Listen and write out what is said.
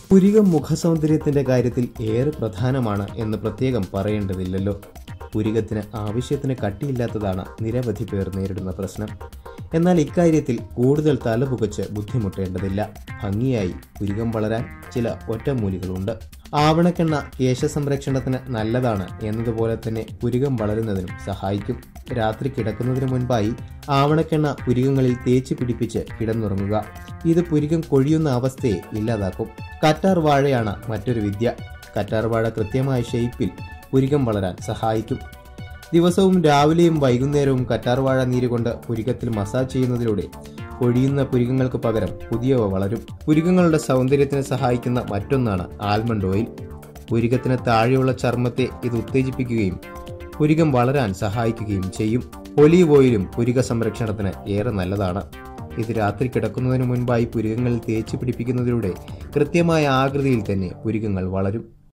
പുരികം മുഖസൗന്ദര്യത്തിന്റെ കാര്യത്തിൽ ഏറെ പ്രധാനമാണ് എന്ന് പ്രത്യേകം പറയേണ്ടതില്ലല്ലോ പുരികത്തിന് ആവശ്യത്തിന് കട്ടിയില്ലാത്തതാണ് നിരവധി പേർ നേരിടുന്ന പ്രശ്നം എന്നാൽ ഇക്കാര്യത്തിൽ കൂടുതൽ തലപുകച്ച് ബുദ്ധിമുട്ടേണ്ടതില്ല ഭംഗിയായി പുരികം വളരാൻ ചില ഒറ്റമൂലികളുണ്ട് ആവണക്കെണ്ണ കേശ സംരക്ഷണത്തിന് നല്ലതാണ് എന്നതുപോലെ തന്നെ പുരികം വളരുന്നതിനും സഹായിക്കും രാത്രി കിടക്കുന്നതിന് മുൻപായി ആവണക്കെണ്ണ പുരികങ്ങളിൽ തേച്ച് പിടിപ്പിച്ച് കിടന്നുറങ്ങുക ഇത് പുരികം കൊഴിയുന്ന അവസ്ഥയെ ഇല്ലാതാക്കും കറ്റാർ വാഴയാണ് മറ്റൊരു വിദ്യ കറ്റാർ വാഴ കൃത്യമായ ഷേപ്പിൽ പുരികം വളരാൻ സഹായിക്കും ദിവസവും രാവിലെയും വൈകുന്നേരവും കറ്റാർവാഴ നീര് കൊണ്ട് പുരികത്തിൽ മസാജ് ചെയ്യുന്നതിലൂടെ കൊഴിയുന്ന പുരികങ്ങൾക്ക് പകരം പുതിയവ വളരും പുരികങ്ങളുടെ സൗന്ദര്യത്തിന് സഹായിക്കുന്ന മറ്റൊന്നാണ് ആൽമണ്ട് ഓയിൽ പുരികത്തിന് താഴെയുള്ള ചർമ്മത്തെ ഇത് ഉത്തേജിപ്പിക്കുകയും പുരികം വളരാൻ സഹായിക്കുകയും ചെയ്യും ഒലീവ് ഓയിലും പുരിക സംരക്ഷണത്തിന് ഏറെ നല്ലതാണ് ഇത് രാത്രി കിടക്കുന്നതിന് മുൻപായി പുരികങ്ങളിൽ തേച്ച് പിടിപ്പിക്കുന്നതിലൂടെ കൃത്യമായ ആകൃതിയിൽ തന്നെ പുരികങ്ങൾ വളരും